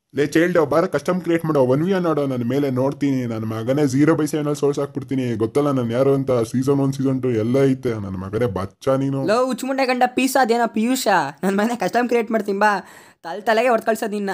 ಲೇ ಚೈಲ್ಡ್ ಬಾರ custom create ಮಾಡೋ ಒನ್ ವಿ ನೋಡೋ ನನ್ನ ಮೇಲೆ ನೋಡ್ತೀನಿ ನನ್ನ ಮಗನೇ ಝೀರೋ ಬೈ ಸೆವೆನ್ ಸೋರ್ಸ್ ಹಾಕ್ಬಿಡ್ತೀನಿ ಗೊತ್ತಲ್ಲ ನಾನು ಯಾರು ಅಂತ ಸೀಸನ್ ಒನ್ ಸೀಸನ್ ಟು ಎಲ್ಲ ಐತೆ ನನ್ನ ಮಗನೇ ಬಚ್ಚ ನೀನು ಲೋ ಉಚ್ಮುಂಡೆ ಗಂಡ ಪೀಸ್ ಅದೇನೋ ಪಿಯೂಷ ನನ್ನ ಮನೆ ಕಸ್ಟಮ್ ಕ್ರಿಯೇಟ್ ಮಾಡ್ತೀನಿ ಬಾ ತಲೆ ತಲೆಗೆ ಹೊಡೆದು ಕಳ್ಸೋದು ನಿನ್ನ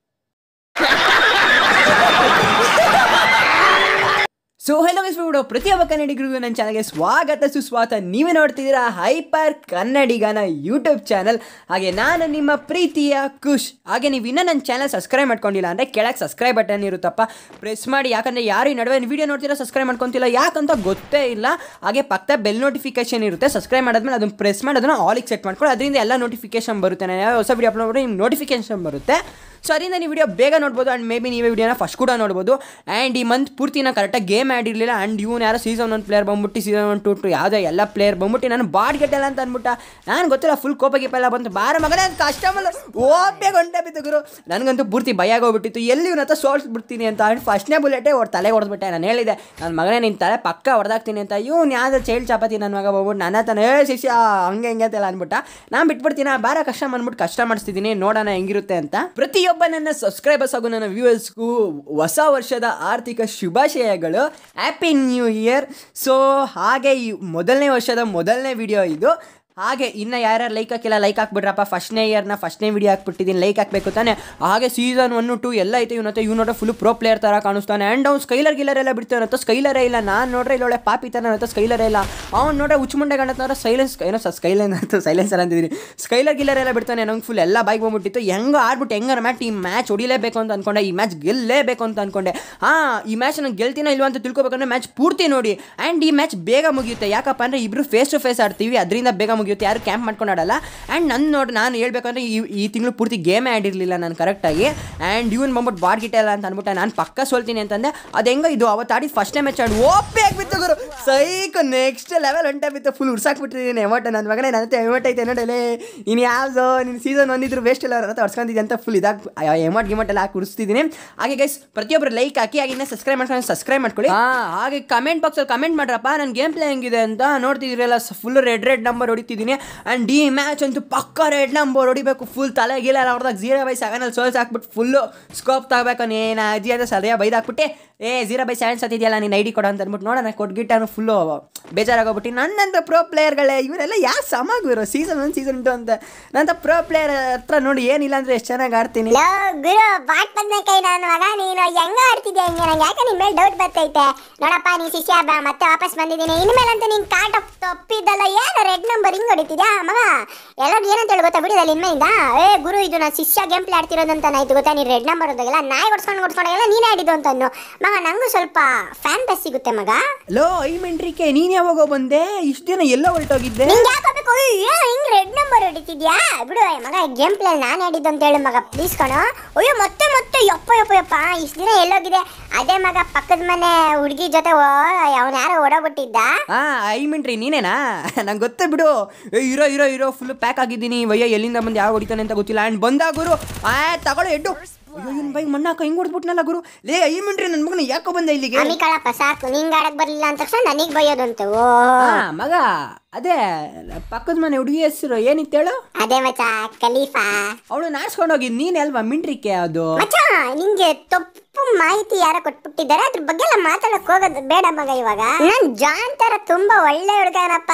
ಸೊ ಹೆಲೋ ಬಿಡು ಪ್ರತಿಯೊಬ್ಬ ಕನ್ನಡಿಗರಿಗೂ ನನ್ನ ಚಾನಲ್ಗೆ ಸ್ವಾಗತ ಸುಸ್ವಾಗತ ನೀವೇ ನೋಡ್ತಿದ್ದೀರಾ ಹೈಪರ್ ಕನ್ನಡಿಗನ ಯೂಟ್ಯೂಬ್ ಚಾನಲ್ ಹಾಗೆ ನಾನು ನಿಮ್ಮ ಪ್ರೀತಿಯ ಖುಷ್ ಹಾಗೆ ನೀವು ಇನ್ನೂ ನನ್ನ ಚಾನಲ್ ಸಬ್ಸ್ಕ್ರೈಬ್ ಮಾಡ್ಕೊಂಡಿಲ್ಲ ಅಂದರೆ ಕೆಳಗೆ ಸಬ್ಸ್ಕ್ರೈಬ್ ಬಟನ್ ಇರುತ್ತಪ್ಪ ಪ್ರೆಸ್ ಮಾಡಿ ಯಾಕಂದರೆ ಯಾರು ಈ ನಡುವೆ ವಿಡಿಯೋ ನೋಡ್ತೀರಾ ಸಬ್ಸ್ಕ್ರೈಬ್ ಮಾಡ್ಕೊತಿಲ್ಲ ಯಾಕಂತ ಗೊತ್ತೇ ಇಲ್ಲ ಹಾಗೆ ಪಕ್ಕ ಬೆಲ್ ನೋಟಿಫಿಕೇಶನ್ ಇರುತ್ತೆ ಸಬ್ಸ್ಕ್ರೈಬ್ ಮಾಡಾದ್ಮೇಲೆ ಅದನ್ನು ಪ್ರೆಸ್ ಮಾಡಿ ಅದನ್ನು ಆಲಿಗೆ ಸೆಟ್ ಮಾಡ್ಕೊಂಡು ಅದರಿಂದ ಎಲ್ಲ ನೋಟಿಫಿಕೇಶನ್ ಬರುತ್ತೆ ನಾನು ಯಾವ ಹೊಸ ವಿಡಿಯೋ ಅಪ್ಲೋಡ್ ಮಾಡಿ ನಿಮ್ಗೆ ನೋಟಿಫಿಕೇಶನ್ ಬರುತ್ತೆ ಸೊ ಅದರಿಂದ ನೀವು ವಿಡಿಯೋ ಬೇಗ ನೋಡ್ಬೋದು ಆ್ಯಂಡ್ ಮೇ ಬಿ ನೀವೇ ವಿಡಿಯೋನ ಫಸ್ಟ್ ಕೂಡ ನೋಡ್ಬೋದು ಆ್ಯಂಡ್ ಈ ಮಂತ್ ಪೂರ್ತಿ ನಾನು ಕರೆಕ್ಟಾಗಿ ಗೇಮ್ ಆಡಿರಲಿಲ್ಲ ಆ್ಯಂಡ್ ಇವನು ಯಾರೋ ಸೀಸನ್ ಒನ್ ಪ್ಲೇಯರ್ ಬಂದ್ಬಿಟ್ಟು ಸೀಸನ್ ಒನ್ ಟು ಟು ಯಾವುದೋ ಎಲ್ಲ ಪ್ಲೇಯರ್ ಬಂದ್ಬಿಟ್ಟು ನಾನು ಬಾಡ್ ಗೆಟ್ಟಲ್ಲ ಅಂತ ಅಂದ್ಬಿಟ್ಟ ನಾನು ಗೊತ್ತಿಲ್ಲ ಫುಲ್ ಕೋಪ ಗೀಪ ಎಲ್ಲ ಬಂತು ಬಾರ ಮಗನೇ ಅದು ಕಷ್ಟಮಲ್ಲ ಓಪೆ ಗಂಟೆ ಬಿತ್ತು ಗುರು ನನಗಂತೂ ಪೂರ್ತಿ ಭಯ ಆಗೋಗ್ಬಿಟ್ಟಿತ್ತು ಎಲ್ಲಿ ಇವನ ಹತ್ರ ಸೋಲ್ಸ್ಬಿಡ್ತೀನಿ ಅಂತ ಆ್ಯಂಡ್ ಫಸ್ಟ್ನೇ ಬುಲೆಟೇ ಅವ್ರ ತಲೆಗೆ ಹೊಡೆದ್ಬಿಟ್ಟೆ ನಾನು ಹೇಳಿದೆ ನನ್ನ ಮಗನೇ ನಿನ್ನ ತಲೆ ಪಕ್ಕ ಹೊಡೆದಾಕ್ತೀನಿ ಅಂತ ಇವ್ನು ಯಾವ್ದು ಚೈಲ್ಡ್ ಚಾಪಾತಿ ನನ್ನ ಮಗ ಹೋಗ್ಬಿಟ್ಟು ನನ್ನ ಹತ್ರ ಏ ಶಿಷ್ಯ ಹಂಗೆ ಹಿಂಗೆ ಅಂತೆಲ್ಲ ಅಂದ್ಬಿಟ್ಟ ನಾನು ಬಿಟ್ಬಿಡ್ತೀನಿ ಬಾರ ಕಷ್ಟ ಅಂದ್ಬಿಟ್ಟು ಕಷ್ಟ ಮಾಡಿಸ್ತಿದ್ದೀನಿ ನೋಡೋಣ ಹೆಂಗಿರುತ್ತೆ ಅಂತ ಪ್ರತಿಯೊಬ್ಬ ನನ್ನ ಸಬ್ಸ್ಕ್ರೈಬರ್ಸ್ ಹಾಗೂ ನನ್ನ ವ್ಯೂವರ್ಸ್ಗೂ ಹೊಸ ವರ್ಷದ ಆರ್ಥಿಕ ಶುಭಾಶಯಗಳು ಹ್ಯಾಪಿ ನ್ಯೂ ಇಯರ್ ಸೊ ಹಾಗೆ ಈ ಮೊದಲನೇ ವರ್ಷದ ಮೊದಲನೇ ವಿಡಿಯೋ ಇದು ಹಾಗೆ ಇನ್ನು ಯಾರ್ಯಾರು ಲೈಕ್ ಹಾಕಿಲ್ಲ ಲೈಕ್ ಹಾಕ್ಬಿಡ್ರಪ್ಪ ಫಸ್ಟ್ನೇ ಇಯರ್ನ ಫಸ್ಟ್ನೇ ವಿಡಿಯೋ ಹಾಕ್ಬಿಟ್ಟಿದ್ದೀನಿ ಲೈಕ್ ಹಾಕಬೇಕು ತಾನೆ ಹಾಗೆ ಸೀಸನ್ ಒನ್ ಟು ಎಲ್ಲ ಐತೆ ಇವನತ್ತೆ ಇವ್ನೋட ಫುಲ್ ಪ್ರೋ ಪ್ಲೇಯರ್ ಥರ ಕಾಣಿಸ್ತಾನೆ ಆ್ಯಂಡ್ ಅವ್ನು ಸ್ಕೈಲರ್ ಗಿಲ್ಲರ್ ಎಲ್ಲ ಬಿಡ್ತಾನೆ ಸ್ಕೈಲರೇ ಇಲ್ಲ ನಾನು ನೋಡ್ರೆ ಇಲ್ಲೊಳ್ಳೆ ಪಾಪಿ ಥರ ನನ್ನ ಸ್ಕೈಲರೇ ಇಲ್ಲ ಅವ್ನು ನೋಡ್ರೆ ಉಚ್ಚುಮುಂಡೆ ಗಂಡತ್ರ ಸೈಲೆನ್ಸ್ ಏನೋ ಸರ್ ಸ್ಕೈಲೈನ್ ಅಂತ ಸೈಲೆನ್ಸರ್ ಅಂತಿದ್ದೀನಿ ಸ್ಕೈಲರ್ ಗಿಲ್ಲರ್ ಎಲ್ಲ ಬಿಡ್ತಾನೆ ನಂಗೆ ಫುಲ್ ಎಲ್ಲ ಬೈಕ್ ಬಂದ್ಬಿಟ್ಟಿತ್ತು ಹೆಂಗೆ ಆಡ್ಬಿಟ್ಟು ಹೆಂಗಾರ ಮ್ಯಾಟ್ ಈ ಮ್ಯಾಚ್ ಹೊಡಿಲೇಬೇಕು ಅಂತ ಅನ್ಕೊಂಡೆ ಈ ಮ್ಯಾಚ್ ಗೆಲ್ಲೇಬೇಕು ಅಂತ ಅನ್ಕೊಂಡೆ ಹಾಂ ಈ ಮ್ಯಾಚ್ ನಾನು ಗೆಲ್ತೀನೋ ಇಲ್ವಾ ಅಂತ ತಿಳ್ಕೊಬೇಕಂದ್ರೆ ಮ್ಯಾಚ್ ಪೂರ್ತಿ ನೋಡಿ ಆ್ಯಂಡ್ ಈ ಮ್ಯಾಚ್ ಬೇಗ ಮುಗಿಯುತ್ತೆ ಯಾಕಪ್ಪ ಅಂದರೆ ಇಬ್ಬರು ಫೇಸ್ ಟು ಫೇಸ್ ಆಡ್ತೀವಿ ಅದರಿಂದ ಬೇಗ ಮುಗಿಯುತ್ತೆ ಯಾರು ಕ್ಯಾಂಪ್ ಮಾಡ್ಕೊಂಡು ಆಡಲ್ಲ ಆ್ಯಂಡ್ ನನ್ನ ನೋಡಿ ನಾನು ಹೇಳ್ಬೇಕಂದ್ರೆ ಈ ಈ ತಿಂಗಳು ಪೂರ್ತಿ ಗೇಮೇ ಆಡಿರಲಿಲ್ಲ ನಾನು ಕರೆಕ್ಟಾಗಿ ಆ್ಯಂಡ್ ಇವನ್ ಬಂದ್ಬಿಟ್ಟು ಬಾಡ್ ಗಿಟ್ಟಲ್ಲ ಅಂತ ಅಂದ್ಬಿಟ್ಟೆ ನಾನು ಪಕ್ಕ ಸೋಲ್ತೀನಿ ಅಂತಂದೆ ಅದು ಹೆಂಗೆ ಇದು ಅವತ್ತು ಆಡಿ ಫಸ್ಟೇ ಮ್ಯಾಚ್ ಆಡಿ ಓಪಿ ಆಗಿಬಿತ್ತು ಗುರು ಸೈಕ್ ನೆಕ್ಸ್ಟ್ ಲೆವೆಲ್ ಹೊಂಟೆ ಬಿತ್ತು ಫುಲ್ ಉರ್ಸಾಕ್ಬಿಟ್ಟಿದ್ದೀನಿ ಎಮೋಟ ನನ್ನ ಮಗನೇ ನನ್ನ ಹತ್ರ ಎಮೋಟ್ ಐತೆ ನೋಡಲೇ ಇನ್ನು ಯಾವ್ದು ನಿನ್ನ ಸೀಸನ್ ಒಂದಿದ್ರು ವೇಸ್ಟ್ ಎಲ್ಲ ನನ್ನ ಹತ್ರ ಹೊಡ್ಸ್ಕೊಂಡಿದ್ದೆ ಅಂತ ಫುಲ್ ಇದಾಗಿ ಎಮೋಟ್ ಗಿಮೋಟ್ ಎಲ್ಲ ಹಾಕಿ ಉರಿಸ್ತಿದ್ದೀನಿ ಹಾಗೆ ಗೈಸ್ ಪ್ರತಿಯೊಬ್ಬರು ಲೈಕ್ ಹಾಕಿ ಹಾಗೆ ಇನ್ನೂ ಸಬ್ಸ್ಕ್ರೈಬ್ ಮಾಡ್ಕೊಂಡು ಸಬ್ಸ್ಕ್ರೈಬ್ ಮಾಡ್ಕೊಳ್ಳಿ ಹಾಂ ಹಾಗೆ ಕಮೆಂಟ್ ಬಾಕ್ಸಲ್ಲಿ ಕಮೆಂಟ್ ಮಾಡ್ರಪ್ಪ ನನ್ನ ಗೇಮ್ ಪ್ಲೇ ಹೆಂಗಿದೆ ಅಂತ ನೋಡ್ತಿದ್ದೀರಲ್ಲ ಫುಲ್ ರೆಡ್ ರೆಡ್ ನಂಬರ್ ಹೊಡಿತಿದ್ದೀನಿ ಆ್ಯಂಡ್ ಈ ಮ್ಯಾಚ್ ಅಂತೂ ಪಕ್ಕ ರೆಡ್ ನಂಬರ್ ಹೊಡಿಬೇಕು ಫುಲ್ ತಲೆ ಗೀಲ ಹೊಡೆದಾಗ ಜೀರೋ ಬೈ ಸೆವೆನಲ್ಲಿ ಸೋಲ್ಸ್ ಹಾಕ್ಬಿಟ್ಟು ಫುಲ್ಲು ಸ್ಕೋಪ್ ತಗೋಬೇಕು ಏನು ಅಜ್ಜಿ ಅಂತ ಸರಿಯಾಗಿ ಬೈದಾಕ್ಬಿಟ್ಟೆ ಏ ಜೀರೋ ಬೈ ಸೆವೆನ್ ಸತ್ತಿದೆಯಲ್ಲ ನೀನು ಐ ಡಿ ಕೊಡು ಅಂತ ಅಂದ್ಬಿಟ್ಟು ನೋಡೋಣ ಕೊಟ್ಗಿಟ್ಟಾನು ಫುಲ್ಲು ಬೇಜಾರಾಗೋಗ್ಬಿಟ್ಟು ನನ್ನಂತ ಪ್ರೋ ಪ್ಲೇಯರ್ಗಳೇ ಇವರೆಲ್ಲ ಯಾರು ಸಮಾಗಿರೋ ಸೀಸನ್ ಒನ್ ಸೀಸನ್ ಟು ಅಂತ ನನ್ನಂತ ಪ್ರೋ ಪ್ಲೇಯರ್ ಹತ್ರ ನೋಡಿ ಏನಿಲ್ಲ ಅಂದರೆ ಎಷ್ಟು ಚೆನ್ನಾಗಿ ಆಡ್ತೀನಿ ಲೋ ಗುರು ಬಾಟ್ ಬದ್ನೆಕಾಯಿ ನನ್ನ ಮಗ ನೀನು ಹೆಂಗ ಆಡ್ತಿದ್ಯಾ ಹಿಂಗೆ ನಂಗೆ ಯಾಕೆ ನಿನ್ ಮೇಲೆ ಡೌಟ್ ಬರ್ತೈತೆ ನೋಡಪ್ಪ ನೀ ಶಿಷ್ಯ ಬಾ ಮತ್ತೆ ವಾಪಸ್ ಬಂದಿದ್ದೀನಿ ಇನ್ಮೇಲಂತೂ ನೀನ್ ಕಾಟ ತಪ್ಪಿದ್ದಲ್ಲ ಏನು ರೆಡ್ ನಂಬರ್ ಹಿಂಗ್ ಹೊಡಿತಿದ್ಯಾ ಮಗ ಎಲ್ಲರೂ ಏನಂತ ಹೇಳಿ ಗೊತ್ತಾ ಬಿಡಿದಲ್ಲ ಇನ್ಮೆಯಿಂದ ಏ ಗುರು ಇದು ನಾನು ಶಿಷ್ಯ ಗೇಮ್ ಪ್ಲೇ ಆಡ್ತಿರೋದಂತ ನಾಯ್ತು ಗೊತ್ತಾ ನೀನು ರೆಡ್ ನಂಬರ್ ಹೋದಾಗೆಲ್ಲ ನಾಯಿ ಹೊಡ್ಸ್ಕೊಂಡು ಹೊಡ್ಸ್ಕೊಂಡಾಗೆಲ್ಲ ನೀನೇ ಆಡಿದ್ದು ಅಂತ ಅನ್ನು ಮಗ ನಂಗೂ ಸ್ವಲ್ಪ ಫ್ಯಾನ್ ಬೇಸ್ ಸಿಗುತ್ತೆ ಮಗ ಲೋ ಐ ಮೆಂಟ್ರಿಕೆ ನೀನು ಯಾವಾಗ ಬಂದೆ ಇಷ್ಟು ದಿನ ಎಲ್ಲ ಹೊರಟೋಗಿದ್ದೆ ನಿಂಗೆ ಯಾಕೋಬೇಕು ಅಯ್ಯೋ ಹಿಂಗ್ ರೆಡ್ ನಂಬರ್ ಹೊಡಿತಿದ್ಯಾ ಬಿಡು ಏ ಮಗ ಗೇಮ್ ಪ್ಲೇ ನಾನು ಆಡಿದ್ದು ಅಂತ ಹೇಳು ಮಗ ಪ್ಲೀಸ್ ಕಣೋ ಅಯ್ಯೋ ಮತ್ತೆ ಮತ್ತೆ ಯಪ್ಪ ಯಪ್ಪ ಯಪ್ಪ ಇಷ್ಟು ದಿನ ಎಲ್ಲೋಗಿದೆ ಅದೇ ಮಗ ಪಕ್ಕದ ಮನೆ ಹುಡುಗಿ ಜೊತೆ ಅವನು ಯಾರೋ ಓಡೋಗ್ಬಿಟ್ಟಿದ್ದ ಹಾ ಐ ಮಿಂಟ್ರಿ ನೀನೇನಾ ನಂಗೆ ಗೊತ್ತೇ ಬಿಡು ಏ ಇರೋ ಇರೋ ಇರೋ ಫುಲ್ ಪ್ಯಾಕ್ ಆಗಿದ್ದೀನಿ ವಯ್ಯ ಎಲ್ಲಿಂದ ಬಂದು ಯಾವ ಹೊಡಿತಾನೆ ಅಂತ ಗೊತ್ತಿಲ್ಲ ಆ್ಯಂಡ್ ಬಂದ ಗುರು ಆ ತಗೊಳ್ಳೋ ಎಡ್ಡು ಅಯ್ಯೋ ಇನ್ ಬೈ ಮಣ್ಣಾಕ ಹಿಂಗ್ ಹೊಡ್ಬಿಟ್ನಲ್ಲ ಗುರು ಲೇ ಐ ಮಿಂಟ್ರಿ ನನ್ನ ಮಗನ ಯಾಕೋ ಬಂದ ಇಲ್ಲಿಗೆ ಅಮಿ ಕಳಪ್ಪ ಸಾಕು ನಿಂಗೆ ಆಡಕ್ ಬರಲಿಲ್ಲ ಅಂತ ತಕ್ಷಣ ನನಗೆ ಬೈಯೋದಂತೆ ಓ ಹಾ ಮಗ ಅದೇ ಪಕ್ಕದ ಮನೆ ಹುಡುಗಿ ಹೆಸರು ಏನಿತ್ತು ಹೇಳು ಅದೇ ಮಚ್ಚ ಖಲೀಫಾ ಅವಳು ನಾಡ್ಸ್ಕೊಂಡೋಗಿ ನೀನೇ ಅಲ್ವಾ ಮಿಂಟ್ರಿಕೆ ಅದು ಮಚ್ಚ ನಿಂಗೆ ತಪ್ಪು ಮಾಹಿತಿ ಯಾರೋ ಕೊಟ್ಬಿಟ್ಟಿದ್ದಾರೆ ಅದ್ರ ಬಗ್ಗೆ ಎಲ್ಲ ಮಾತಾಡಕ್ ಹೋಗೋದು ಬೇಡ ಮಗ ಇವಾಗ ನನ್ ಜಾನ್ ತರ ತುಂಬಾ ಒಳ್ಳೆ ಹುಡುಗನಪ್ಪ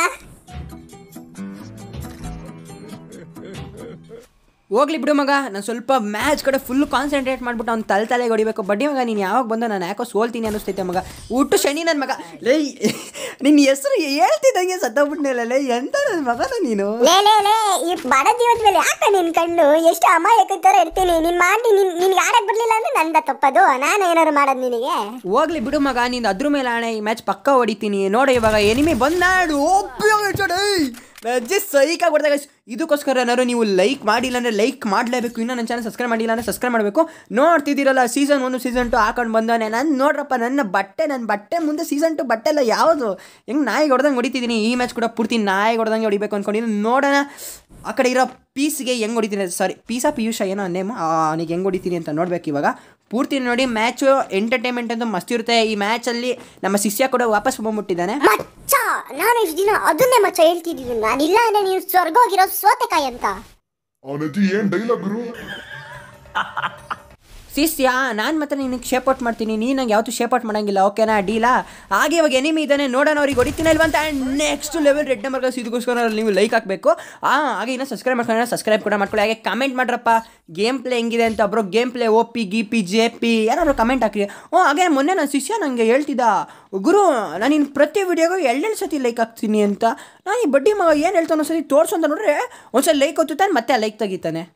ಹೋಗ್ಲಿ ಬಿಡು ಮಗ ನಾನು ಸ್ವಲ್ಪ ಮ್ಯಾಚ್ ಕಡೆ ಫುಲ್ ಕಾನ್ಸಂಟ್ರೇಟ್ ಮಾಡ್ಬಿಟ್ಟು ಅವ್ನು ತಲೆ ತಲೆಗೆ ಹೊಡಿಬೇಕು ಬಡ್ಡಿ ಮಗ ನೀನು ಯಾವಾಗ ಬಂದು ನಾನು ಯಾಕೋ ಸೋಲ್ತೀನಿ ಅನ್ನಿಸ್ತೈತೆ ಮಗ ಊಟು ಶನಿ ನನ್ನ ಮಗ ಲೇ ನಿನ್ನ ಹೆಸರು ಹೇಳ್ತಿದ್ದಂಗೆ ಸತ್ತೋಗ್ಬಿಟ್ನಲ್ಲ ಲೇ ಎಂತ ನನ್ನ ಮಗನ ನೀನು ಲೇ ಲೇ ಲೇ ಈ ಬಡ ಜೀವದ ಮೇಲೆ ಯಾಕೆ ನಿನ್ ಕಣ್ಣು ಎಷ್ಟು ಅಮಾಯಕ ತರ ಇರ್ತೀನಿ ನೀನ್ ಮಾಡಿ ನಿನ್ ನಿನ್ಗೆ ಆಡಕ್ ಬರ್ಲಿಲ್ಲ ಅಂದ್ರೆ ನಂದ ತಪ್ಪದು ನಾನು ಏನಾದ್ರು ಮಾಡೋದು ನಿನಗೆ ಹೋಗ್ಲಿ ಬಿಡು ಮಗ ನೀನು ಅದ್ರ ಮೇಲೆ ಆಣೆ ಈ ಮ್ಯಾಚ್ ಪಕ್ಕ ಹೊಡಿತೀನಿ ನೋಡು ಇವಾಗ ಎನಿಮಿ ಬಂದಾಡು ಅಜ್ಜಿ ಸೈಕಾಗಿ ಹೊಡೆದಾಗ ಇದಕ್ಕೋಸ್ಕರ ಏನಾದ್ರು ನೀವು ಲೈಕ್ ಮಾಡಿಲ್ಲ ಅಂದರೆ ಲೈಕ್ ಮಾಡಲೇಬೇಕು ಇನ್ನೂ ನನ್ನ ಚಾನಲ್ ಸಬ್ಸ್ಕ್ರೈಬ್ ಮಾಡಿಲ್ಲ ಅಂದರೆ ಸಬ್ಸ್ಕ್ರೈಬ್ ಮಾಡಬೇಕು ನೋಡ್ತಿದ್ದೀರಲ್ಲ ಸೀಸನ್ ಒಂದು ಸೀಸನ್ ಟು ಹಾಕೊಂಡು ಬಂದಾನೆ ನಾನು ನೋಡ್ರಪ್ಪ ನನ್ನ ಬಟ್ಟೆ ನನ್ನ ಬಟ್ಟೆ ಮುಂದೆ ಸೀಸನ್ ಟು ಬಟ್ಟೆ ಎಲ್ಲ ಯಾವುದು ಹೆಂಗೆ ನಾಯಿಗೆ ಹೊಡೆದಂಗೆ ಹೊಡಿತಿದ್ದೀನಿ ಈ ಮ್ಯಾಚ್ ಕೂಡ ಪೂರ್ತಿ ನಾಯಿಗೆ ಹೊಡೆದಂಗೆ ಹೊಡಿಬೇಕು ಅಂದ್ಕೊಂಡಿದ್ದೀನಿ ನೋಡೋಣ ಆ ಕಡೆ ಇರೋ ಪೀಸ್ಗೆ ಹೆಂಗೆ ಹೊಡಿತೀನಿ ಸಾರಿ ಪೀಸಾ ಪಿಯೂಷ ಏನೋ ನೇಮ್ ಅವನಿಗೆ ಹೆಂಗೆ ಹೊಡಿತೀನಿ ಅಂತ ನೋಡ್ಬೇಕು ಇವಾಗ ಪೂರ್ತಿ ನೋಡಿ ಮ್ಯಾಚು ಎಂಟರ್ಟೈನ್ಮೆಂಟ್ ಅಂತ ಮಸ್ತ್ ಇರುತ್ತೆ ಈ ಮ್ಯಾಚಲ್ಲಿ ನಮ್ಮ ಶಿಷ್ಯ ಕೂಡ ವಾಪಸ್ ಬಂದ್ಬಿಟ್ಟಿದ್ದಾನೆ ಮಚ್ಚ ನಾನು ಇಷ್ಟು ದಿನ ಅದನ್ನೇ ಮಚ್ಚ ಹೇಳ್ತಿದ್ದೀನಿ ನಾನು ಇಲ್ಲ ಅಂದ್ರೆ ನೀನು ಸ್ವರ್ಗ ಹೋಗಿರೋ ಸೋತೆಕಾಯಿ ಅಂತ ಅವನಜ್ಜಿ ಏನ್ ಡೈಲಾಗ್ ಗುರು ಶಿಷ್ಯ ನಾನು ಮಾತ್ರ ನಿನಗೆ ಶೇಪ್ ಔಟ್ ಮಾಡ್ತೀನಿ ನೀನು ನಂಗೆ ಯಾವತ್ತೂ ಶೇಪ್ ಔಟ್ ಮಾಡಂಗಿಲ್ಲ ಓಕೆನಾ ಡೀಲಾ ಹಾಗೆ ಇವಾಗ ಎನಿಮಿ ಇದ್ದಾನೆ ನೋಡೋಣ ಅವ್ರಿಗೆ ಹೊಡಿತೀನಿ ಅಲ್ವಾ ಅಂತ ಆ್ಯಂಡ್ ನೆಕ್ಸ್ಟ್ ಲೆವೆಲ್ ರೆಡ್ ನಂಬರ್ಗೆ ಇದಕ್ಕೋಸ್ಕರ ನೀವು ಲೈಕ್ ಹಾಕಬೇಕು ಹಾಂ ಹಾಗೆ ಇನ್ನೂ ಸಬ್ಸ್ಕ್ರೈಬ್ ಮಾಡ್ಕೊಂಡ್ರೆ ಸಬ್ಸ್ಕ್ರೈಬ್ ಕೂಡ ಮಾಡ್ಕೊಳ್ಳಿ ಹಾಗೆ ಕಮೆಂಟ್ ಮಾಡ್ರಪ್ಪ ಗೇಮ್ ಪ್ಲೇ ಹೆಂಗಿದೆ ಅಂತ ಒಬ್ಬರು ಗೇಮ್ ಪ್ಲೇ ಓ ಪಿ ಗಿ ಪಿ ಜೆ ಪಿ ಏನಾದ್ರು ಕಮೆಂಟ್ ಹಾಕಿ ಹ್ಞೂ ಹಾಗೆ ಮೊನ್ನೆ ನನ್ನ ಶಿಷ್ಯ ನನಗೆ ಹೇಳ್ತಿದ್ದ ಗುರು ನಾನು ಇನ್ನು ಪ್ರತಿ ವಿಡಿಯೋಗೂ ಎರಡೆರಡು ಸತಿ ಲೈಕ್ ಹಾಕ್ತೀನಿ ಅಂತ ನಾನು ಈ ಬಡ್ಡಿ ಮಗ ಏನು ಹೇಳ್ತಾನೆ ಒಂದ್ಸತಿ ತೋರಿಸು ಅಂತ ನೋಡ್ರೆ ಒಂದ್ಸಲ ಲೈಕ್ ಹೊತ್ತುತ್ತಾನೆ ಮತ್ತೆ ಲೈಕ್ ತೆಗಿತಾನೆ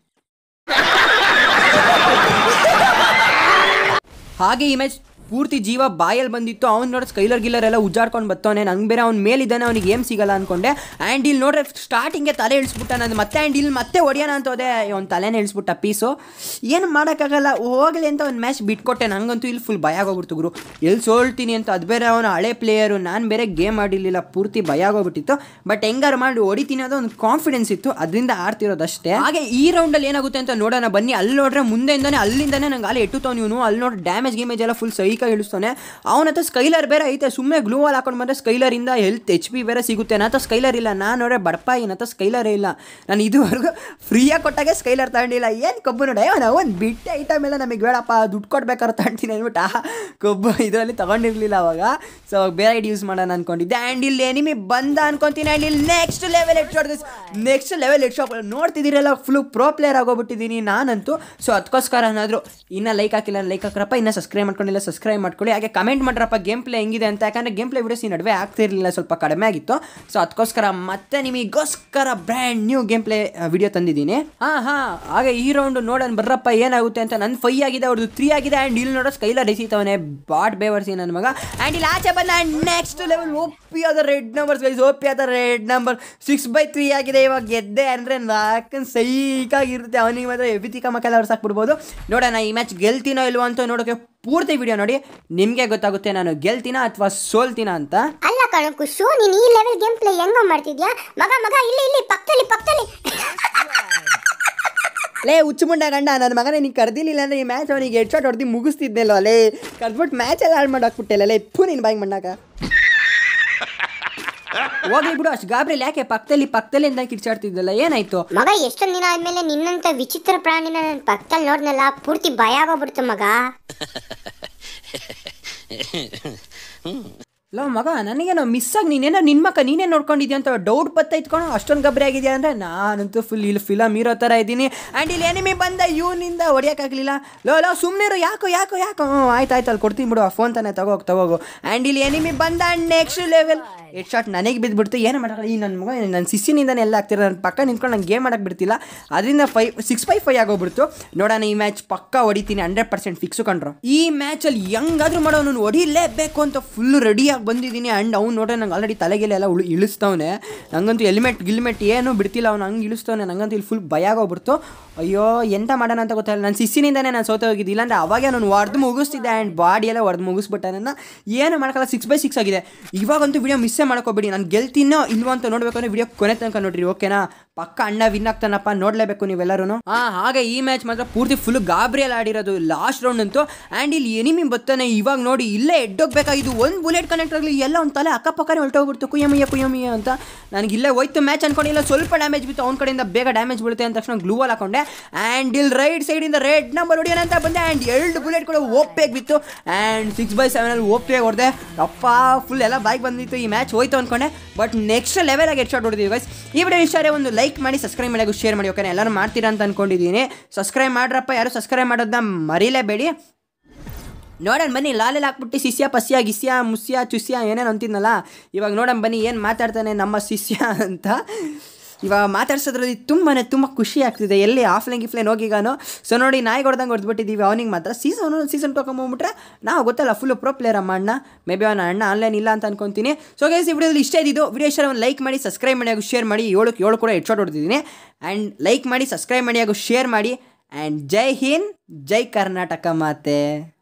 ಹಾಗೆ ಇಮೇಜ್ ಪೂರ್ತಿ ಜೀವ ಬಾಯಲ್ಲಿ ಬಂದಿತ್ತು ಅವ್ನು ನೋಡಿದ್ರೆ ಸ್ಕೈಲರ್ ಗಿಲ್ಲರ್ ಎಲ್ಲ ಉಜ್ಜಾಡ್ಕೊಂಡು ಬರ್ತವನೆ ನಂಗೆ ಬೇರೆ ಅವ್ನು ಮೇಲಿದ್ದಾನೆ ಅವ್ನಿಗೆ ಏಮ್ ಸಿಗಲ್ಲ ಅನ್ಕೊಂಡೆ ಆ್ಯಂಡ್ ಇಲ್ಲಿ ನೋಡ್ರೆ ಸ್ಟಾರ್ಟಿಂಗೆ ತಲೆ ಇಳಿಸ್ಬಿಟ್ಟ ನಾನು ಮತ್ತೆ ಆ್ಯಂಡ್ ಇಲ್ಲಿ ಮತ್ತೆ ಹೊಡಿಯೋಣ ಅಂತ ಹೋದೆ ಅವ್ನು ತಲೆನೇ ಇಳಿಸ್ಬಿಟ್ಟ ಪೀಸು ಏನು ಮಾಡೋಕ್ಕಾಗಲ್ಲ ಹೋಗಲಿ ಅಂತ ಒಂದು ಮ್ಯಾಚ್ ಬಿಟ್ಕೊಟ್ಟೆ ನಂಗಂತೂ ಇಲ್ಲಿ ಫುಲ್ ಭಯ ಆಗೋಗ್ಬಿಡ್ತು ಗುರು ಎಲ್ಲಿ ಸೋಲ್ತೀನಿ ಅಂತ ಅದು ಬೇರೆ ಅವನು ಹಳೆ ಪ್ಲೇಯರು ನಾನು ಬೇರೆ ಗೇಮ್ ಆಡಿರಲಿಲ್ಲ ಪೂರ್ತಿ ಭಯ ಆಗೋಗ್ಬಿಟ್ಟಿತ್ತು ಬಟ್ ಹೆಂಗಾರು ಮಾಡಿ ಹೊಡಿತೀನಿ ಅನ್ನೋ ಒಂದು ಕಾನ್ಫಿಡೆನ್ಸ್ ಇತ್ತು ಅದರಿಂದ ಆಡ್ತಿರೋದಷ್ಟೇ ಹಾಗೆ ಈ ರೌಂಡಲ್ಲಿ ಏನಾಗುತ್ತೆ ಅಂತ ನೋಡೋಣ ಬನ್ನಿ ಅಲ್ಲಿ ನೋಡ್ರೆ ಮುಂದೆಯಿಂದಾನೆ ಅಲ್ಲಿಂದಾನೆ ನಂಗೆ ಅಲ್ಲಿ ಎಟ್ಟುತ್ತಾವ್ ಇವನು ಅಲ್ಲಿ ನೋಡಿ ಡ್ಯಾಮೇಜ್ ಗೇಮೇಜ್ ಎಲ್ಲ ಫುಲ್ ಸೈಕಾಗಿ ಇಳಿಸ್ತಾನೆ ಅವನ ಹತ್ರ ಸ್ಕೈಲರ್ ಬೇರೆ ಐತೆ ಸುಮ್ಮನೆ ಗ್ಲೂ ವಾಲ್ ಹಾಕೊಂಡು ಬಂದರೆ ಸ್ಕೈಲರಿಂದ ಹೆಲ್ತ್ ಎಚ್ ಪಿ ಬೇರೆ ಸಿಗುತ್ತೆ ನನ್ನ ಹತ್ರ ಸ್ಕೈಲರ್ ಇಲ್ಲ ನಾನು ನೋಡ್ರೆ ಬಡಪ ನನ್ನ ಹತ್ರ ಸ್ಕೈಲರೇ ಇಲ್ಲ ನಾನು ಇದುವರೆಗೂ ಫ್ರೀಯಾಗಿ ಕೊಟ್ಟಾಗೆ ಸ್ಕೈಲರ್ ತಗೊಂಡಿಲ್ಲ ಏನು ಕೊಬ್ಬು ನೋಡಿ ನಾವು ಒಂದು ಬಿಟ್ಟೆ ಐಟಮ್ ಎಲ್ಲ ನಮಗೆ ಬೇಡಪ್ಪ ದುಡ್ಡು ಕೊಡ್ಬೇಕಾದ್ರೆ ತಗೊಂತೀನಿ ಅಂದ್ಬಿಟ್ಟು ಆ ಕೊಬ್ಬು ಇದರಲ್ಲಿ ತಗೊಂಡಿರಲಿಲ್ಲ ಅವಾಗ ಸೊ ಅವಾಗ ಬೇರೆ ಐಡಿ ಯೂಸ್ ಮಾಡೋಣ ಅನ್ಕೊಂಡಿದ್ದೆ ಆ್ಯಂಡ್ ಇಲ್ಲಿ ಎನಿಮಿ ಬಂದ ಅನ್ಕೊಂತೀನಿ ಆ್ಯಂಡ್ ಇಲ್ಲಿ next level head shot next level head shot ನೋಡ್ತಿದ್ದೀರಲ್ಲ ಫುಲ್ ಪ್ರೋ ಪ್ಲೇಯರ್ ಆಗೋಗ್ಬಿಟ್ಟಿದ್ದೀನಿ ನಾನಂತೂ ಸೊ ಅದಕ್ಕೋಸ್ಕರ ಏನಾದರೂ ಇನ್ನೂ ಲೈಕ್ ಹಾಕಿಲ್ಲ ಲೈಕ್ ಹಾಕ್ರಪ್ಪ ಇನ್ನೂ ಸಬ್ಸ್ಕ್ರೈಬ್ ಮಾಡ್ಕೊಂಡಿಲ್ಲ ಸಬ್ಸ್ಕ್ರೈಬ್ ಮಾಡ್ಕೊಳ್ಳಿ ಹಾಗೆ ಕಮೆಂಟ್ ಮಾಡ್ರಪ್ಪ ಗೇಮ್ ಪ್ಲೇ ಹೆಂಗಿದೆ ಅಂತ ಯಾಕಂದರೆ ಗೇಮ್ ಪ್ಲೇ ವಿಡಿಯೋಸ್ ಈ ನಡುವೆ ಆಗ್ತಿರಲಿಲ್ಲ ಸ್ವಲ್ಪ ಕಡಿಮೆ ಆಗಿತ್ತು ಸೊ ಅದಕ್ಕೋಸ್ಕರ ಮತ್ತೆ ನಿಮಗೋಸ್ಕರ brand new game play video ತಂದಿದ್ದೀನಿ ಹಾಂ ಹಾಂ ಹಾಗೆ ಈ ರೌಂಡ್ ನೋಡೋಣ ಬರ್ರಪ್ಪ ಏನಾಗುತ್ತೆ ಅಂತ ನನ್ನ ಫೈ ಆಗಿದೆ ಅವ್ರದ್ದು ತ್ರೀ ಆಗಿದೆ ಆ್ಯಂಡ್ ಇಲ್ಲಿ ನೋಡೋ ಸ್ಕೈಲರ್ ಎಸಿತವನೆ ಬಾಟ್ ಬೇವರ್ಸಿ ನನ್ನ ಮಗ ಆ್ಯಂಡ್ ಇಲ್ಲಿ ಆಚೆ ಬಂದ ಆ್ಯಂಡ್ ನೆಕ್ಸ್ಟ್ ಲೆವೆಲ್ ಓಪಿ ಆದ ರೆಡ್ ನಂಬರ್ಸ್ ಗೈಸ್ ಓಪಿ ಆದ red number six by three ಆಗಿದೆ ಇವಾಗ ಗೆದ್ದೆ ಅಂದರೆ ನಾಲ್ಕನ್ ಸೈಕಾಗಿರುತ್ತೆ ಅವನಿಗೆ ಮಾತ್ರ ಎಬಿತಿಕ ಮಕ್ಕಳ ಅವ್ರು ಸಾಕ್ಬಿಡ್ಬೋದು ನೋಡೋಣ ಈ ಮ್ಯಾಚ್ ಗೆಲ್ತೀನೋ ಇಲ್ವೋ ಅಂತ ನೋಡೋಕೆ ಪೂರ್ತಿ ವಿಡಿಯೋ ನೋಡಿ ನಿಮಗೆ ಗೊತ್ತಾಗುತ್ತೆ ನಾನು ಗೆಲ್ತೀನ ಅಥವಾ ಸೋಲ್ತೀನ ಅಂತ ಅಲ್ಲ ಕಣು ಕುಶು ನೀನು ಈ ಲೆವೆಲ್ ಗೇಮ್ ಪ್ಲೇ ಹೆಂಗೋ ಮಾಡ್ತಿದ್ಯಾ ಮಗ ಮಗ ಇಲ್ಲಿ ಇಲ್ಲಿ ಪಕ್ಕದಲ್ಲಿ ಪಕ್ಕದಲ್ಲಿ ಲೇ ಹುಚ್ಚುಮುಂಡ ಗಂಡ ನನ್ನ ಮಗನೇ ನೀನು ಕರ್ದಿಲ್ಲ ಅಂದ್ರೆ ಈ ಮ್ಯಾಚ್ ಅವನಿಗೆ ಹೆಡ್ ಶಾಟ್ ಹೊಡೆದು ಮುಗಿಸ್ತಿದ್ನಲ್ಲ ಲೇ ಕರ್ದ್ಬಿಟ್ಟು ಮ್ಯಾಚ್ ಎಲ್ಲ ಹಾಳು ಮಾಡಾಕ್ಬಿಟ್ಟೆಲ್ಲ ಲೇ ಪೂ ನಿನ್ನ ಬಾಯಿಗೆ ಮಣ್ಣಾಕ ಹೋಗ್ಲಿ ಬಿಡು ಅಷ್ಟು ಗಾಬ್ರಿಲ್ ಯಾಕೆ ಪಕ್ಕದಲ್ಲಿ ಪಕ್ಕದಲ್ಲಿ ಅಂತ ಕಿರ್ಚಾಡ್ತಿದ್ದಲ್ಲ ಏನಾಯ್ತು ಮಗ ಎಷ್ಟೊಂದು ದಿನ ಆದ್ಮೇಲೆ ನಿನ್ನಂತ ವಿಚಿತ್ರ ಪ್ರಾಣಿನ ನನ್ನ ಪಕ್ಕದಲ್ಲಿ ನೋಡ್ನಲ್ಲ ಪೂರ್ತಿ ಭಯ ಆಗೋಗ್ಬಿಡ್ತು ಮಗ ಲೋ ಮಗ ನನಗೇನೋ ಮಿಸ್ ಆಗಿ ನೀನೇನೋ ನಿನ್ನ ಮಕ್ಕ ನೀನೇ ನೋಡ್ಕೊಂಡಿದ್ಯಾ ಅಂತ ಡೌಟ್ ಬತ್ತ ಇಟ್ಕೊಂಡು ಅಷ್ಟೊಂದು ಗಬ್ಬರಿ ಆಗಿದೆಯಾ ಅಂದರೆ ನಾನಂತೂ ಫುಲ್ ಇಲ್ಲಿ ಫಿಲಮ್ ಇರೋ ಥರ ಇದ್ದೀನಿ ಆ್ಯಂಡ್ ಇಲ್ಲಿ ಎನಿಮಿ ಬಂದ ಇವನಿಂದ ಹೊಡಿಯೋಕ್ಕಾಗಲಿಲ್ಲ ಲೋ ಲೋ ಸುಮ್ಮನಿರು ಯಾಕೋ ಯಾಕೋ ಯಾಕೋ ಹ್ಞೂ ಆಯ್ತು ಆಯ್ತು ಅಲ್ಲಿ ಕೊಡ್ತೀನಿ ಬಿಡು ಆ ಫೋನ್ ತಾನೆ ತಗೋಗಿ ತಗೋಗು ಆ್ಯಂಡ್ ಇಲ್ಲಿ ಎನಿಮಿ ಬಂದ ನೆಕ್ಸ್ಟ್ ಲೆವೆಲ್ ಹೆಡ್ ಶಾಟ್ ನನಗೆ ಬಿದ್ದುಬಿಡ್ತು ಏನು ಮಾಡೋಲ್ಲ ಈ ನನ್ನ ಮಗ ನನ್ನ ಸಿಸ್ಸಿನಿಂದನೇ ಎಲ್ಲ ಆಗ್ತಿರೋ ನನ್ನ ಪಕ್ಕ ನಿಂತ್ಕೊಂಡು ನಂಗೆ ಗೇಮ್ ಮಾಡಕ್ಕೆ ಬಿಡ್ತಿಲ್ಲ ಅದರಿಂದ ಫೈವ್ ಸಿಕ್ಸ್ ಫೈ ಫೈ ಆಗೋಗ್ಬಿಡ್ತು ನೋಡೋಣ ಈ ಮ್ಯಾಚ್ ಪಕ್ಕ ಹೊಡಿತೀನಿ ಹಂಡ್ರೆಡ್ ಪರ್ಸೆಂಟ್ ಫಿಕ್ಸು ಕಂಡ್ರು ಈ ಮ್ಯಾಚಲ್ಲಿ ಹೆಂಗಾದ್ರೂ ಮಾಡೋ ನಾನು ಹೊಡಿಲೇಬೇಕು ಅಂತ ಫುಲ್ ರೆಡಿಯಾಗಿ ಬಂದಿದ್ದೀನಿ ಆ್ಯಂಡ್ ಅವ್ನು ನೋಡ್ರೆ ನಂಗೆ ಆಲ್ರೆಡಿ ತಲೆಗೆಲ್ಲ ಉಳಿ ಇಳಿಸ್ತವನೆ ನಂಗಂತೂ ಹೆಲ್ಮೆಟ್ ಗಿಲ್ಮೆಟ್ ಏನೂ ಬಿಡ್ತಿಲ್ಲ ಅವ್ನು ಹಂಗೆ ಇಳಿಸ್ತವನೆ ನಂಗಂತೂ ಇಲ್ಲಿ ಫುಲ್ ಭಯ ಆಗೋಗ್ಬಿಡ್ತು ಅಯ್ಯೋ ಎಂತ ಮಾಡೋಣ ಅಂತ ಗೊತ್ತಾಗಿಲ್ಲ ನನ್ನ ಸಿಸ್ಸಿನಿಂದನೇ ನಾನು ಸೋತ ಹೋಗಿದ್ದೆ ಇಲ್ಲಾಂದ್ರೆ ಅವಾಗೆ ನಾನು ಹೊಡೆದು ಮುಗಿಸ್ತಿದ್ದೆ ಆ್ಯಂಡ್ ಬಾಡಿ ಎಲ್ಲ ಹೊಡೆದು ಮುಗಿಸ್ಬಿಟ್ಟೆ ನನ್ನ ಏನು ಮಾಡೋಕ್ಕಲ್ಲ ಸಿಕ್ಸ್ ಬೈ ಸಿಕ್ಸ್ ಆಗಿದೆ ಇವಾಗಂತೂ ವಿಡಿಯೋ ಮಿಸ್ಸೇ ಮಾಡ್ಕೋಬೇಡಿ ನಾನು ಗೆಲ್ತೀನೋ ಇಲ್ವೋ ಅಂತ ನೋಡಬೇಕು ಅಂದರೆ ವಿಡಿಯೋ ಕೊನೆ ತನಕ ನೋಡ್ರಿ ಓಕೆನಾ ಪಕ್ಕ ಅಣ್ಣ ವಿನ್ ಆಗ್ತಾನಪ್ಪ ನೋಡಲೇಬೇಕು ನೀವೆಲ್ಲರೂ ಹಾಂ ಹಾಗೆ ಈ ಮ್ಯಾಚ್ ಮಾತ್ರ ಪೂರ್ತಿ ಫುಲ್ ಗಾಬ್ರಿಯಲ್ಲಿ ಆಡಿರೋದು ಲಾಸ್ಟ್ ರೌಂಡ್ ಅಂತೂ ಆ್ಯಂಡ್ ಇಲ್ಲಿ ಎನಿಮಿ ಬರ್ತಾನೆ ಇವಾಗ ನೋಡಿ ಇಲ್ಲೇ ಎಡ್ಡೋಗ್ಬೇಕಾಗಿದ್ದು ಒಂದು ಬುಲೆಟ್ ಕನೆಕ್ಟ್ ಆಗಲಿ ಎಲ್ಲ ಒಂದು ತಲೆ ಅಕ್ಕಪಕ್ಕನೇ ಹೊರಟೋಗ್ಬಿಡ್ತು ಕುಯ್ಯಮಯ್ಯ ಕುಯ್ಯಮಯ್ಯ ಅಂತ ನನಗೆ ಇಲ್ಲೇ ಹೋಯ್ತು ಮ್ಯಾಚ್ ಅನ್ಕೊಂಡಿಲ್ಲ ಸ್ವಲ್ಪ ಡ್ಯಾಮೇಜ್ ಬಿತ್ತು ಅವ್ನ ಕಡೆಯಿಂದ ಬೇಗ ಡ್ಯಾಮೇಜ್ ಬೀಳುತ್ತೆ ಅಂತ ತಕ್ಷಣ ಗ್ಲೂವಲ್ ಹಾಕೊಂಡೆ ಆ್ಯಂಡ್ ಇಲ್ಲಿ ರೈಟ್ ಸೈಡಿಂದ ರೆಡ್ ನಂಬರ್ ಹೊಡಿಯೋಣ ಅಂತ ಬಂದೆ ಆ್ಯಂಡ್ ಎರಡು ಬುಲೆಟ್ ಕೂಡ ಓಪೇಗ್ ಬಿತ್ತು ಆ್ಯಂಡ್ ಸಿಕ್ಸ್ ಬೈ ಸೆವೆನಲ್ಲಿ ಓಪೇಗ್ ಹೊಡೆದೆ ಅಪ್ಪ ಫುಲ್ ಎಲ್ಲ ಬೈಕ್ ಬಂದಿತ್ತು ಈ ಮ್ಯಾಚ್ ಹೋಯ್ತು ಅನ್ಕೊಂಡೆ ಬಟ್ ನೆಕ್ಸ್ಟ್ ಲೆವೆಲ್ ಆಗಿ ಹೆಡ್ ಶಾಟ್ ಹೊಡೆದಿವಿ ಗೈಸ್ ಈ ವಿಡಿಯೋ ಇಷ್ಟ ಆದರೆ ಒಂದು ಲೈಕ್ ಮಾಡಿ ಸಬ್ಸ್ಕ್ರೈಬ್ ಮಾಡಿ ಶೇರ್ ಮಾಡಿ ಓಕೆ ಎಲ್ಲರೂ ಮಾಡ್ತೀರಾ ಅಂತ ಅನ್ಕೊಂಡಿದ್ದೀನಿ ಸಬ್ಸ್ಕ್ರೈಬ್ ಮಾಡ್ರಪ್ಪ ಯಾರು ಸಬ್ಸ್ಕ್ರೈಬ್ ಮಾಡೋದನ್ನ ಮರೀಲೇಬೇಡಿ ನೋಡೋಣ ಬನ್ನಿ ಲಾಲೆಲ್ಲ ಹಾಕ್ಬಿಟ್ಟು ಶಿಷ್ಯ ಪಸ್ಯ ಗಿಸ್ಯ ಮುಸ್ಯ ಚುಸ್ಯ ಏನೇನು ಅಂತಿದ್ನಲ್ಲ ಇವಾಗ ನೋಡೋಣ ಬನ್ನಿ ಏನು ಮಾತಾಡ್ತಾನೆ ನಮ್ಮ ಶಿಷ್ಯ ಅಂತ ಇವಾಗ ಮಾತಾಡ್ಸೋದ್ರಲ್ಲಿ ತುಂಬಾ ತುಂಬ ಖುಷಿ ಆಗ್ತಿದೆ ಎಲ್ಲಿ ಆಫ್ಲೈನ್ ಗಿಫ್ಲೈನ್ ಹೋಗಿಗಾನೋ ಸೊ ನೋಡಿ ನಾಯಿ ಹೊಡೆದಂಗೆ ಹೊಡೆದ್ಬಿಟ್ಟಿದ್ದೀವಿ ಅವನಿಗೆ ಮಾತ್ರ ಸೀಸನ್ ಸೀಸನ್ ತೊಗೊಂಬಂದ್ಬಿಟ್ರೆ ನಾವು ಗೊತ್ತಲ್ಲ ಫುಲ್ ಪ್ರೋ ಪ್ಲೇಯರ್ ಅಮ್ಮ ಅಣ್ಣ ಮೇ ಬಿ ಅವನ ಅಣ್ಣ ಆನ್ಲೈನ್ ಇಲ್ಲ ಅಂತ ಅನ್ಕೊಂತೀನಿ ಸೊ ಗೈಸ್ ಈ ವಿಡಿಯೋದಲ್ಲಿ ಇಷ್ಟ ಇದ್ದಿದ್ದು ವಿಡಿಯೋ ಇಷ್ಟ ಒಂದು ಲೈಕ್ ಮಾಡಿ ಸಬ್ಸ್ಕ್ರೈಬ್ ಮಾಡಿ ಹಾಗೂ ಶೇರ್ ಮಾಡಿ ಏಳಕ್ಕೆ ಏಳು ಕೂಡ ಹೆಡ್ ಶಾಟ್ ಹೊಡೆದಿದ್ದೀನಿ ಆ್ಯಂಡ್ ಲೈಕ್ ಮಾಡಿ ಸಬ್ಸ್ಕ್ರೈಬ್ ಮಾಡಿ ಹಾಗೂ ಶೇರ್ ಮಾಡಿ ಆ್ಯಂಡ್ ಜೈ ಹಿಂದ್ ಜೈ ಕರ್ನಾಟಕ ಮಾತೆ